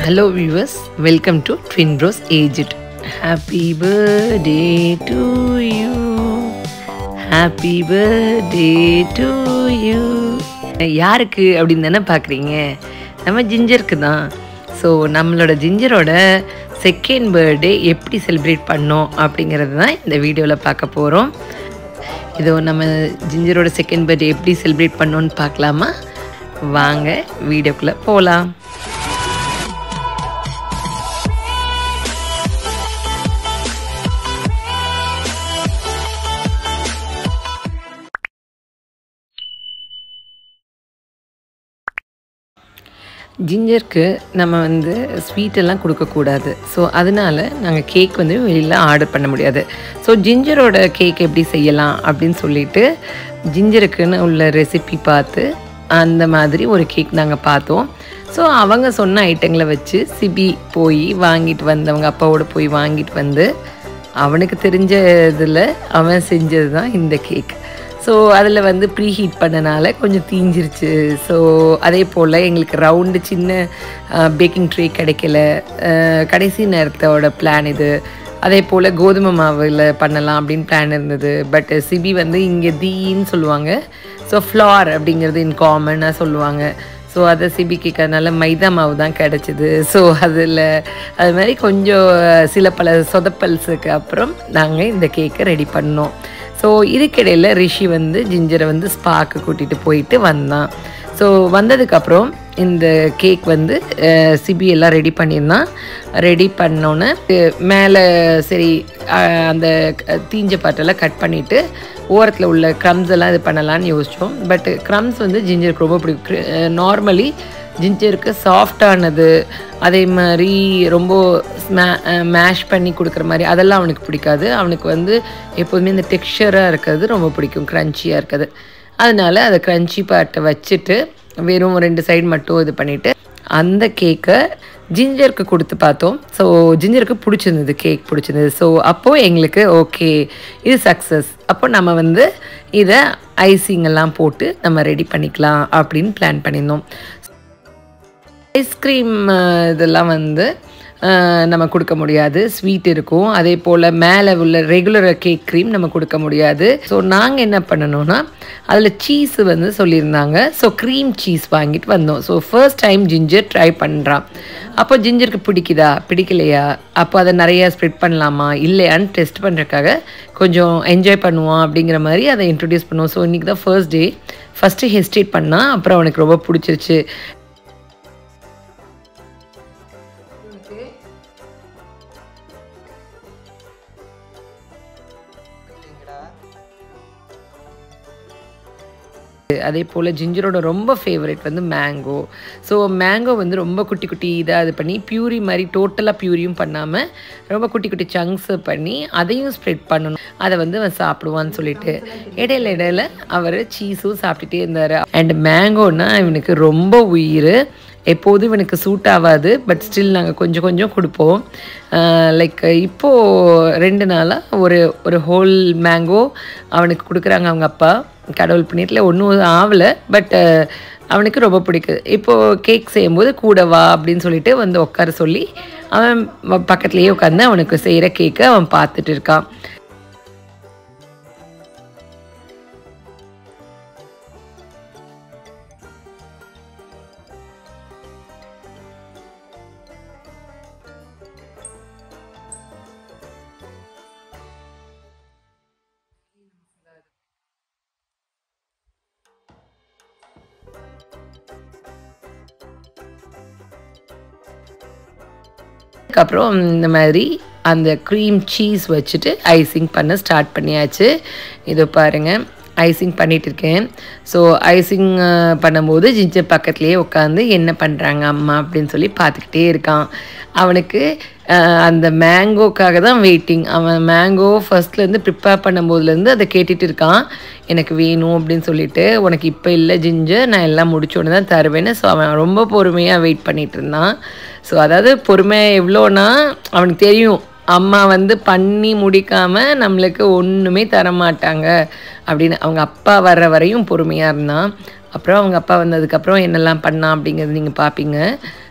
hello viewers welcome to twin bros ஏஜிட் happy birthday to you happy birthday to you யாருக்கு அப்படின்னு தானே பார்க்குறீங்க நம்ம ஜிஞ்சருக்கு தான் ஸோ நம்மளோட ஜிஞ்சரோட செகண்ட் பர்த்டே எப்படி செலிப்ரேட் பண்ணோம் அப்படிங்கிறது தான் இந்த வீடியோவில் பார்க்க போகிறோம் இதோ நம்ம ஜிஞ்சரோட செகண்ட் பர்த்டே எப்படி செலிப்ரேட் பண்ணோன்னு பார்க்கலாமா வாங்க வீடியோக்குள்ளே போகலாம் ஜிஞ்சருக்கு நம்ம வந்து ஸ்வீட்டெல்லாம் கொடுக்கக்கூடாது ஸோ அதனால நாங்கள் கேக் வந்து வெளியில் ஆர்டர் பண்ண முடியாது ஸோ ஜிஞ்சரோட கேக் எப்படி செய்யலாம் அப்படின்னு சொல்லிட்டு ஜிஞ்சருக்குன்னு உள்ள ரெசிபி பார்த்து அந்த மாதிரி ஒரு கேக் நாங்கள் பார்த்தோம் ஸோ அவங்க சொன்ன ஐட்டங்களை வச்சு சிபி போய் வாங்கிட்டு வந்து அவங்க அப்பாவோட போய் வாங்கிட்டு வந்து அவனுக்கு தெரிஞ்ச இதில் அவன் செஞ்சது தான் இந்த கேக் ஸோ அதில் வந்து ப்ரீ ஹீட் பண்ணனால கொஞ்சம் தீஞ்சிருச்சு ஸோ அதே போல் எங்களுக்கு ரவுண்டு சின்ன பேக்கிங் ட்ரே கிடைக்கல அஹ், கடைசி நேரத்தோட பிளான் இது அதே போல் கோதுமை மாவில் பண்ணலாம் அப்படின்னு பிளான் இருந்தது பட் சிபி வந்து இங்கே தீன்னு சொல்லுவாங்க ஸோ ஃப்ளார் அப்படிங்கிறது இன் காமனாக சொல்லுவாங்க ஸோ அதை சிபி கேட்கறதுனால மைதா மாவு தான் கிடச்சிது ஸோ அதில் அது மாதிரி கொஞ்சம் சில பல சொதப்பல்ஸுக்கு அப்புறம் நாங்கள் இந்த கேக்கை ரெடி பண்ணோம் ஸோ இதுக்கிடையில் ரிஷி வந்து ஜிஞ்சரை வந்து ஸ்பாக்கு கூட்டிகிட்டு போயிட்டு வந்தான் ஸோ வந்ததுக்கப்புறம் இந்த கேக் வந்து அஹ், சிபி எல்லாம் ரெடி பண்ணியிருந்தான் ரெடி பண்ணோன்னே மேலே சரி அஹ், அந்த க- தீஞ்ச பாட்டெல்லாம் கட் பண்ணிவிட்டு ஓரத்தில் உள்ள க்ரம்ஸ் எல்லாம் இது பண்ணலான்னு யோசித்தோம் பட் க்ரம்ஸ் வந்து ஜிஞ்சருக்கு ரொம்ப பிடிக்கும் நார்மலி ஜிஞ்சருக்கு சாஃப்டானது அதே மாதிரி ரொம்ப ஸ்மே மேஷ் பண்ணி கொடுக்குற மாதிரி அதெல்லாம் அவனுக்கு பிடிக்காது அவனுக்கு வந்து எப்போதுமே இந்த டெக்ஸ்சராக இருக்கிறது ரொம்ப பிடிக்கும் க்ரன்ச்சியாக இருக்கிறது அதனால அதை க்ரன்ச்சி பார்ட்டை வச்சுட்டு வெறும் ரெண்டு சைடு மட்டும் இது பண்ணிவிட்டு அந்த கேக்கை ஜிஞ்சருக்கு கொடுத்து பார்த்தோம் ஸோ ஜிஞ்சருக்கு பிடிச்சிருந்தது கேக் பிடிச்சிருந்தது ஸோ அப்போது எங்களுக்கு ஓகே இது சக்ஸஸ் அப்போ நம்ம வந்து இதை ஐசிங் எல்லாம் போட்டு நம்ம ரெடி பண்ணிக்கலாம் அப்படின்னு பிளான் பண்ணியிருந்தோம் ஐஸ்கிரீம் இதெல்லாம் வந்து அஹ், நம்ம கொடுக்க முடியாது ஸ்வீட் இருக்கும் அதே போல் மேலே உள்ள ரெகுலர் கேக் க்ரீம் நம்ம கொடுக்க முடியாது ஸோ நாங்கள் என்ன பண்ணணும்னா அதில் சீஸ் வந்து சொல்லியிருந்தாங்க ஸோ க்ரீம் சீஸ் வாங்கிட்டு வந்தோம் so first time Ginger try பண்ணுறான் அப்போ ஜிஞ்சருக்கு பிடிக்குதா பிடிக்கலையா அப்போ அதை நிறையா ஸ்ப்ரெட் பண்ணலாமா இல்லையான்னு டெஸ்ட் பண்ணுறதுக்காக கொஞ்சம் என்ஜாய் பண்ணுவான் அப்படிங்கிற மாதிரி அதை இன்ட்ரடியூஸ் பண்ணுவோம் ஸோ இன்றைக்கி தான் ஃபர்ஸ்ட் டே ஃபஸ்ட்டு ஹெஸ்டேட் பண்ணால் அப்புறம் அவனுக்கு ரொம்ப பிடிச்சிருச்சு அதே போல் ஜிஞ்சரோட ரொம்ப ஃபேவரட் வந்து மேங்கோ ஸோ மேங்கோ வந்து ரொம்ப குட்டி குட்டி இதாக இது பண்ணி பியூரி மாதிரி டோட்டலாக பியூரியும் பண்ணாமல் ரொம்ப குட்டி குட்டி சங்க்ஸ் பண்ணி அதையும் ஸ்ப்ரெட் பண்ணணும் அதை வந்து அவன் சாப்பிடுவான்னு சொல்லிட்டு இடையில இடையில அவர் சீஸும் சாப்பிட்டுட்டே இருந்தார் அண்ட் மேங்கோன்னா இவனுக்கு ரொம்ப உயிர் எப்போதும் இவனுக்கு சூட் ஆகாது பட் ஸ்டில் நாங்கள் கொஞ்சம் கொஞ்சம் கொடுப்போம் லைக் இப்போது ரெண்டு நாளாக ஒரு ஒரு ஹோல் மேங்கோ அவனுக்கு கொடுக்குறாங்க அவங்க அப்பா கடவுள் புண்ணியத்தில் ஒன்றும் ஆகலை பட் அவனுக்கு ரொம்ப பிடிக்குது இப்போது கேக் செய்யும்போது கூட வா அப்படின்னு சொல்லிட்டு வந்து உட்கார சொல்லி அவன் வ- பக்கத்துலேயே உட்காந்து அவனுக்கு செய்கிற கேக்கை அவன் பார்த்துட்டு இருக்கான் அதுக்கப்புறம் இந்த மாதிரி அந்த க்ரீம் சீஸ் வச்சுட்டு ஐசிங் பண்ண ஸ்டார்ட் பண்ணியாச்சு இதோ பாருங்கள் ஐசிங் பண்ணிட்டு இருக்கேன் ஸோ ஐசிங் பண்ணும்போது ஜிஞ்சர் பக்கத்துலேயே உட்காந்து என்ன பண்ணுறாங்க அம்மா அப்படின்னு சொல்லி பார்த்துக்கிட்டே இருக்கான் அவனுக்கு அஹ், அந்த மேங்கோக்காக தான் வெயிட்டிங் அவன் மேங்கோ ஃபர்ஸ்ட்லேருந்து ப்ரிப்பேர் பண்ணும்போதுலேருந்து அதை கேட்டுட்டு இருக்கான் எனக்கு வேணும் அப்படின்னு சொல்லிட்டு உனக்கு இப்போ இல்லை ஜிஞ்சர் நான் எல்லாம் முடிச்சோன்னு தான் தருவேன்னு ஸோ அவன் ரொம்ப பொறுமையாக வெயிட் பண்ணிட்டு இருந்தான் ஸோ அதாவது பொறுமை எவ்வளோனா அவனுக்கு தெரியும் அம்மா வந்து பண்ணி முடிக்காம நம்மளுக்கு ஒன்றுமே தர மாட்டாங்க அப்படின்னு அவங்க அப்பா வர்ற வரையும் பொறுமையாக இருந்தான் அப்புறம் அவங்க அப்பா வந்ததுக்கப்புறம் என்னெல்லாம் பண்ணான் அப்படிங்கிறது நீங்கள் பார்ப்பீங்க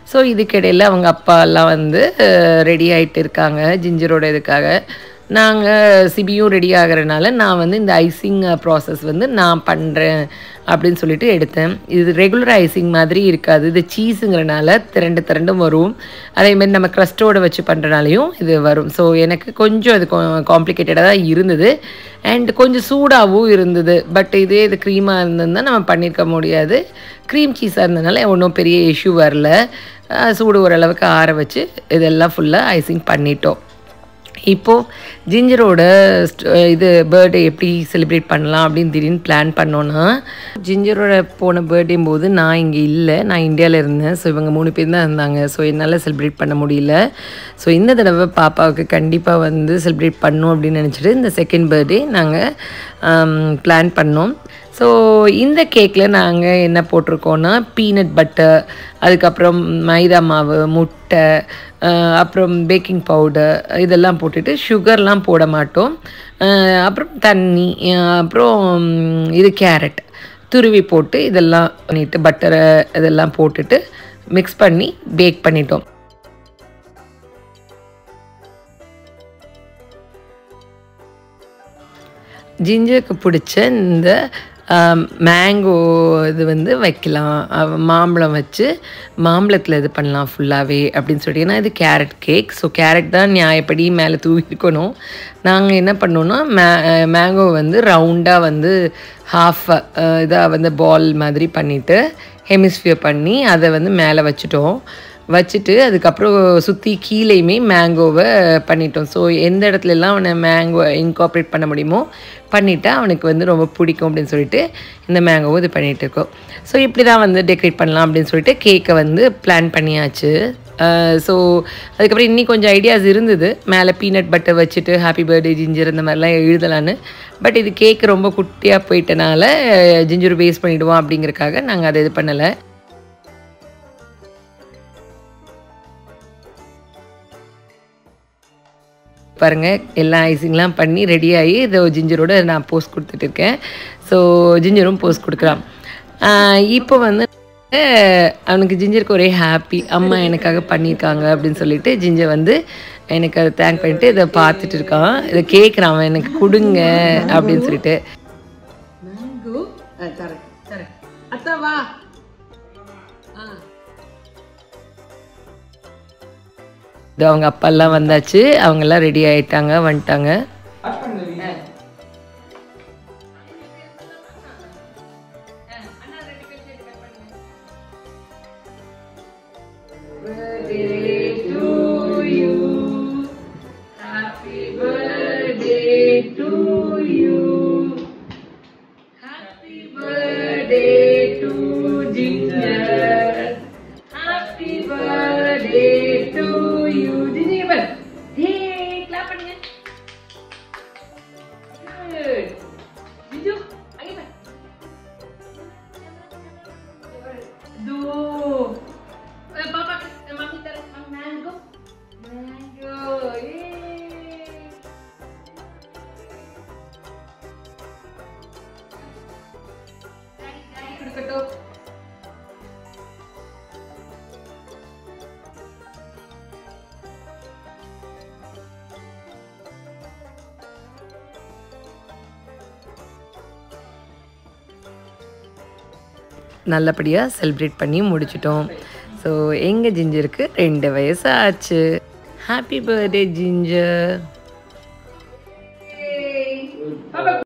ஸோ இதுக்கிடையில் அவங்க அப்பா எல்லாம் வந்து ரெடி ஆகிட்டு இருக்காங்க ஜிஞ்சரோட இதுக்காக நாங்கள் சிபியும் ரெடி ஆகிறனால நான் வந்து இந்த ஐசிங் ப்ராசஸ் வந்து நான் பண்ணுறேன் அப்படின்னு சொல்லிட்டு எடுத்தேன் இது ரெகுலர் ஐசிங் மாதிரி இருக்காது இது சீஸுங்கிறனால திரண்டு திரண்டும் வரும் அதேமாதிரி நம்ம க்ரஸ்டோட வச்சு பண்ணுறனாலையும் இது வரும் ஸோ எனக்கு கொஞ்சம் இது காம்ப்ளிகேட்டடாக தான் இருந்தது அண்ட் கொஞ்சம் சூடாகவும் இருந்தது பட் இதே இது க்ரீமாக இருந்ததுன்னா நம்ம பண்ணியிருக்க முடியாது க்ரீம் சீஸாக இருந்ததுனால ஒன்றும் பெரிய இஷ்யூ வரல அஹ் சூடு ஓரளவுக்கு ஆற வச்சு இதெல்லாம் ஃபுல்லாக ஐசிங் பண்ணிட்டோம் இப்போது ஜிஞ்சரோட ஸ்ட- இது பர்த்டே எப்படி செலிப்ரேட் பண்ணலாம் அப்படின்னு திடீர்னு பிளான் பண்ணோன்னா ஜிஞ்சரோட போன பர்த்டே போது நான் இங்கே இல்லை நான் இந்தியாவில் இருந்தேன் ஸோ இவங்க மூணு பேர் தான் இருந்தாங்க ஸோ என்னால் செலிப்ரேட் பண்ண முடியல ஸோ இந்த தடவை பாப்பாவுக்கு கண்டிப்பாக வந்து செலிப்ரேட் பண்ணணும் அப்படின்னு நினச்சிட்டு இந்த செகண்ட் பர்த்டே நாங்கள் பிளான் பண்ணோம் ஸோ இந்த கேக்கில் நாங்கள் என்ன போட்டிருக்கோன்னா பீனட் பட்டர் அதுக்கப்புறம் மைதா மாவு முட்டை அஹ், அப்புறம் பேக்கிங் பவுடர் இதெல்லாம் போட்டுட்டு சுகர்லாம் போட மாட்டோம் அஹ், அப்புறம் தண்ணி அஹ், அப்புறம் ம், இது கேரட் துருவி போட்டு இதெல்லாம் பண்ணிட்டு பட்டரை இதெல்லாம் போட்டுட்டு மிக்ஸ் பண்ணி பேக் பண்ணிட்டோம் ஜிஞ்சருக்கு பிடிச்ச இந்த மேங்கோ இது வந்து வைக்கலாம் அவ- மாம்பழம் வச்சு மாம்பழத்தில் இது பண்ணலாம் ஃபுல்லாகவே அப்படின்னு சொல்லிட்டு ஏன்னா இது கேரட் கேக் ஸோ கேரட் தான் நியாயப்படி மேலே தூவி இருக்கணும் நாங்கள் என்ன பண்ணோன்னா மே மேங்கோ வந்து ரவுண்டாக வந்து ஹாஃப் இதாக வந்து பால் மாதிரி பண்ணிவிட்டு ஹெமிஸ்ஃபியர் பண்ணி அதை வந்து மேலே வச்சுட்டோம் வச்சுட்டு அதுக்கப்புறம் சுற்றி கீழேயுமே மேங்கோவை பண்ணிட்டோம் ஸோ எந்த இடத்துல எல்லாம் அவனை மேங்கோ இன்கார்ப்ரேட் பண்ண முடியுமோ பண்ணிட்டா அவனுக்கு வந்து ரொம்ப பிடிக்கும் அப்படின்னு சொல்லிட்டு இந்த மேங்கோவை இது பண்ணிகிட்டு இருக்கோம் ஸோ இப்படி தான் வந்து டெக்கரேட் பண்ணலாம் அப்படின்னு சொல்லிட்டு கேக்கை வந்து பிளான் பண்ணியாச்சு ஸோ அதுக்கப்புறம் இன்னி கொஞ்சம் ஐடியாஸ் இருந்தது மேலே பீனட் பட்டர் வச்சுட்டு ஹாப்பி பர்த்டே ஜிஞ்சர் இந்த மாதிரிலாம் எழுதலான்னு பட் இது கேக் ரொம்ப குட்டியாக போயிட்டனால ஜிஞ்சர் வேஸ்ட் பண்ணிவிடுவோம் அப்படிங்கறக்காக நாங்கள் அதை இது பண்ணலை பாருங்க எல்லா ஐசிங்லாம் பண்ணி ரெடி ஆகி இதோ ஜிஞ்சரோட நான் போஸ்ட் கொடுத்துட்டு இருக்கேன் ஸோ ஜிஞ்சரும் போஸ்ட் கொடுக்குறான் ஆஹ் இப்போ வந்து அஹ் அவனுக்கு ஜிஞ்சருக்கு ஒரே ஹாப்பி அம்மா எனக்காக பண்ணியிருக்காங்க அப்படின்னு சொல்லிட்டு ஜிஞ்சர் வந்து எனக்கு அதை தேங்க் பண்ணிட்டு இதை பார்த்துட்டு இருக்கான் இதை கேட்குறான் அவன் எனக்கு கொடுங்க அப்படின்னு சொல்லிட்டு மேங்கோ தரேன் தரேன் அத்தா வா இது அவங்க அப்பாலாம் வந்தாச்சு அவங்கெல்லாம் ரெடி ஆயிட்டாங்க வந்துட்டாங்க நல்லபடியாக செலிப்ரேட் பண்ணி முடிச்சிட்டோம் ஸோ எங்கள் ஜிஞ்சருக்கு ரெண்டு வயசு ஆச்சு ஹாப்பி பர்த்டே ஜிஞ்சர்